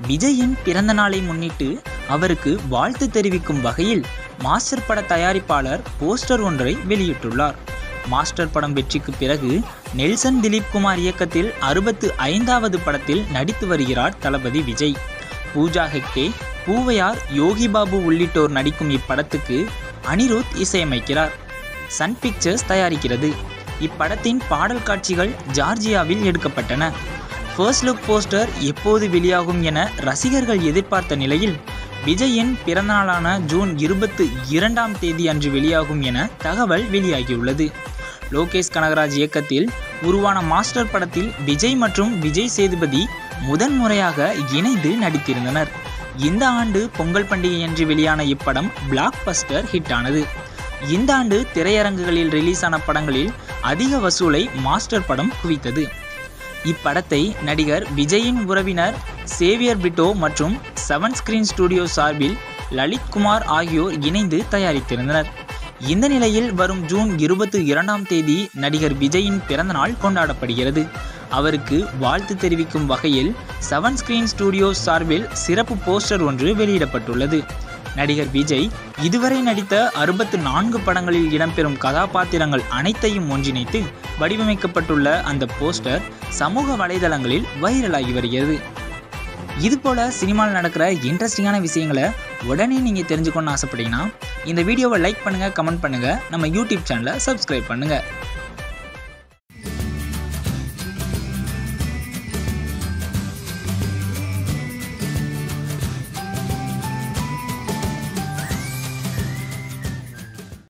விஜயின் பிறந்த நாளை முன்னிட்டு அவருக்கு வாழ்த்து தெரிவிக்கும் வகையில் மாஸ்டர் பட தயாரிப்பாளர் போஸ்டர் ஒன்றை வெளியிட்டுள்ளார் மாஸ்டர் படம் வெற்றிக்கு பிறகு நெல்சன் திலீப் குமார் இயக்கத்தில் அறுபத்து ஐந்தாவது படத்தில் நடித்து வருகிறார் தளபதி விஜய் பூஜா ஹெக்டே பூவையார் யோகி பாபு உள்ளிட்டோர் நடிக்கும் இப்படத்துக்கு அனிருத் இசையமைக்கிறார் சன் பிக்சர்ஸ் தயாரிக்கிறது இப்படத்தின் பாடல் காட்சிகள் ஜார்ஜியாவில் எடுக்கப்பட்டன ஃபர்ஸ்ட் லுக் போஸ்டர் எப்போது வெளியாகும் என ரசிகர்கள் எதிர்பார்த்த நிலையில் விஜயின் பிறந்தநாளான ஜூன் இருபத்து இரண்டாம் தேதி அன்று வெளியாகும் என தகவல் வெளியாகியுள்ளது லோகேஷ் கனகராஜ் இயக்கத்தில் உருவான மாஸ்டர் படத்தில் விஜய் மற்றும் விஜய் சேதுபதி முதன்முறையாக இணைந்து நடித்திருந்தனர் இந்த ஆண்டு பொங்கல் பண்டிகையன்று வெளியான இப்படம் பிளாக் பஸ்டர் ஹிட் ஆனது இந்த ஆண்டு திரையரங்குகளில் ரிலீஸ் ஆன படங்களில் அதிக வசூலை மாஸ்டர் படம் குவித்தது இப்படத்தை நடிகர் விஜயின் உறவினர் சேவியர் பிட்டோ மற்றும் செவன் ஸ்கிரீன் ஸ்டுடியோ சார்பில் லலித் குமார் ஆகியோர் இணைந்து தயாரித்திருந்தனர் இந்த நிலையில் வரும் ஜூன் இருபத்தி இரண்டாம் தேதி நடிகர் விஜயின் பிறந்தநாள் கொண்டாடப்படுகிறது அவருக்கு வாழ்த்து தெரிவிக்கும் வகையில் செவன் ஸ்கிரீன் ஸ்டுடியோ சார்பில் சிறப்பு போஸ்டர் ஒன்று வெளியிடப்பட்டுள்ளது நடிகர் விஜய் இதுவரை நடித்த அறுபத்து நான்கு படங்களில் இடம்பெறும் கதாபாத்திரங்கள் அனைத்தையும் ஒன்றிணைத்து வடிவமைக்கப்பட்டுள்ள அந்த போஸ்டர் சமூக வலைதளங்களில் வைரலாகி வருகிறது இது போல் சினிமாவில் நடக்கிற இன்ட்ரெஸ்டிங்கான விஷயங்களை உடனே நீங்கள் தெரிஞ்சுக்கணும்னு ஆசைப்பட்டீங்கன்னா இந்த வீடியோவை லைக் பண்ணுங்கள் கமெண்ட் பண்ணுங்கள் நம்ம யூடியூப் சேனலை சப்ஸ்கிரைப் பண்ணுங்கள்